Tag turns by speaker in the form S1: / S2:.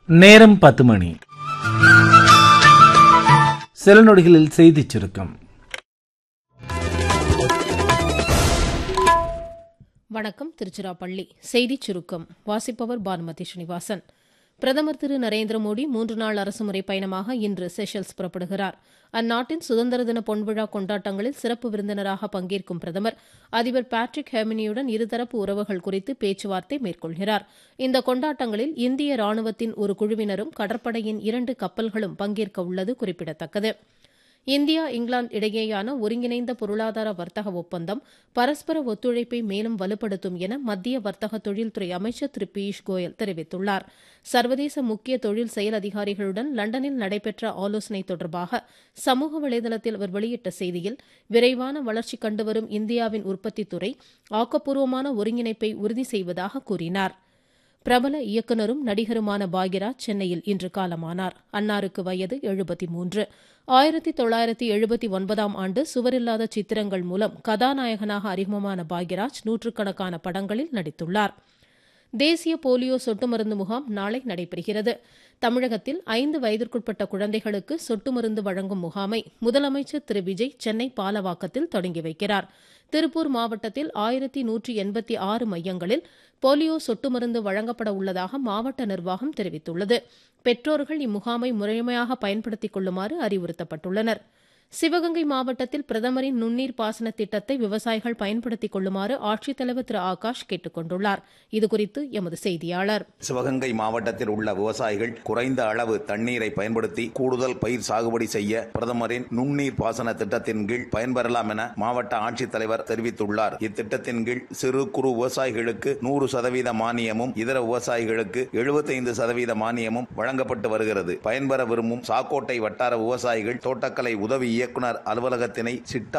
S1: நேரம் பத்து மணி சில நொடிகளில் செய்திச் சுருக்கம்
S2: வணக்கம் திருச்சிராப்பள்ளி செய்திச் சுருக்கம் வாசிப்பவர் பானுமதி ஸ்ரீனிவாசன் பிரதமர் திரு நரேந்திர மோடி மூன்று நாள் அரசுமுறை பயணமாக இன்று செஷல்ஸ் புறப்படுகிறார் அந்நாட்டின் சுதந்திர தின பொன்விழா கொண்டாட்டங்களில் சிறப்பு விருந்தினராக பங்கேற்கும் பிரதமர் அதிபர் பேட்ரிக் ஹெமினியுடன் இருதரப்பு உறவுகள் குறித்து பேச்சுவார்த்தை மேற்கொள்கிறார் இந்த கொண்டாட்டங்களில் இந்திய ராணுவத்தின் ஒரு குழுவினரும் கடற்படையின் இரண்டு கப்பல்களும் பங்கேற்க உள்ளது குறிப்பிடத்தக்கது இந்தியா இங்கிலாந்து இடையேயான ஒருங்கிணைந்த பொருளாதார வர்த்தக ஒப்பந்தம் பரஸ்பர ஒத்துழைப்பை மேலும் வலுப்படுத்தும் என மத்திய வர்த்தக தொழில்துறை அமைச்சர் திரு பியூஷ் கோயல் தெரிவித்துள்ளார் சர்வதேச முக்கிய தொழில் செயல் அதிகாரிகளுடன் லண்டனில் நடைபெற்ற ஆலோசனை தொடர்பாக சமூக வலைதளத்தில் அவர் வெளியிட்ட செய்தியில் விரைவான வளர்ச்சி கண்டுவரும் இந்தியாவின் உற்பத்தித் துறை ஆக்கப்பூர்வமான ஒருங்கிணைப்பை உறுதி செய்வதாக கூறினாா் பிரபல இயக்குநரும் நடிகருமான பாக்யராஜ் சென்னையில் இன்று காலமானார் அன்னாருக்கு வயது எழுபத்தி மூன்று ஆயிரத்தி தொள்ளாயிரத்தி எழுபத்தி ஒன்பதாம் ஆண்டு சுவரில்லாத சித்திரங்கள் மூலம் கதாநாயகனாக அறிமுகமான பாக்யராஜ் நூற்றுக்கணக்கான படங்களில் நடித்துள்ளார் தேசிய போலியோ சொட்டு மருந்து முகாம் நாளை நடைபெறுகிறது தமிழகத்தில் ஐந்து வயதிற்குட்பட்ட குழந்தைகளுக்கு சொட்டு மருந்து வழங்கும் முகாமை முதலமைச்சர் திரு விஜய் சென்னை பாலவாக்கத்தில் தொடங்கி வைக்கிறார் திருப்பூர் மாவட்டத்தில் ஆயிரத்தி நூற்றி எண்பத்தி ஆறு மையங்களில் போலியோ சொட்டு மருந்து வழங்கப்பட உள்ளதாக மாவட்ட நிர்வாகம் தெரிவித்துள்ளது பெற்றோர்கள் இம்முகாமை முறைமையாக பயன்படுத்திக் கொள்ளுமாறு அறிவுறுத்தப்பட்டுள்ளனா் சிவகங்கை மாவட்டத்தில் பிரதமரின் நுண்ணீர் பாசன திட்டத்தை விவசாயிகள் பயன்படுத்திக் கொள்ளுமாறு ஆட்சித்தலைவர் திரு ஆகாஷ் கேட்டுக் கொண்டுள்ளார் இதுகுறித்து எமது செய்தியாளர்
S3: சிவகங்கை மாவட்டத்தில் உள்ள விவசாயிகள் குறைந்த அளவு தண்ணீரை பயன்படுத்தி கூடுதல் பயிர் சாகுபடி செய்ய பிரதமரின் நுண்ணீர் பாசன திட்டத்தின் கீழ் பயன்பெறலாம் என மாவட்ட ஆட்சித்தலைவர் தெரிவித்துள்ளார் இத்திட்டத்தின் கீழ் சிறு குறு விவசாயிகளுக்கு நூறு சதவீத மானியமும் இதர விவசாயிகளுக்கு எழுபத்தைந்து சதவீத மானியமும் வழங்கப்பட்டு வருகிறது பயன்பெற விரும்பும் சாக்கோட்டை வட்டார விவசாயிகள் தோட்டக்கலை உதவி இயக்குநர் அலுவலகத்தினை சிட்டா